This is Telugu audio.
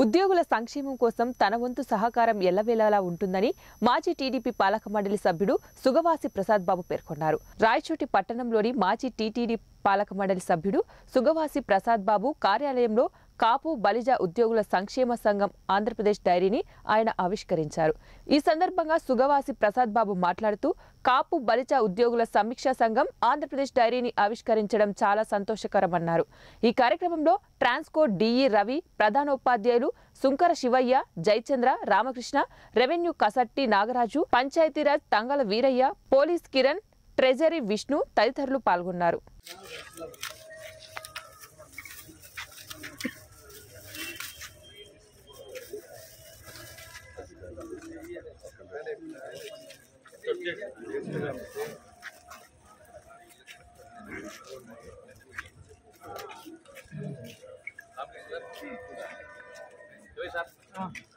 ఉద్యోగుల సంక్షేమం కోసం తన వంతు సహకారం ఎల్లవేళలా ఉంటుందని మాజీ టీడీపీ పాలక మండలి సభ్యుడు సుగవాసి ప్రసాద్ బాబు పేర్కొన్నారు రాయచోటి పట్టణంలోని మాజీ టీటీడీ పాలక మండలి సభ్యుడు సుగవాసి ప్రసాద్ బాబు కార్యాలయంలో కాపు బలిజ ఉద్యోగుల సంక్షేమ సంఘం ఆంధ్రప్రదేశ్ డైరీని ఆయన ఆవిష్కరించారు ఈ సందర్భంగా సుగవాసి ప్రసాద్ బాబు మాట్లాడుతూ కాపు బలిజ ఉద్యోగుల సమీక్షా సంఘం ఆంధ్రప్రదేశ్ డైరీని ఆవిష్కరించడం చాలా సంతోషకరమన్నారు ఈ కార్యక్రమంలో ట్రాన్స్కో డిఈ రవి ప్రధానోపాధ్యాయులు Sunkara Sivayya Jayachandra Ramakrishna revenue Kasatti Nagaraju Panchayati Raj Tangala Veeraiah police Kiran treasury Vishnu తదితరులు పాల్గొన్నారు సార్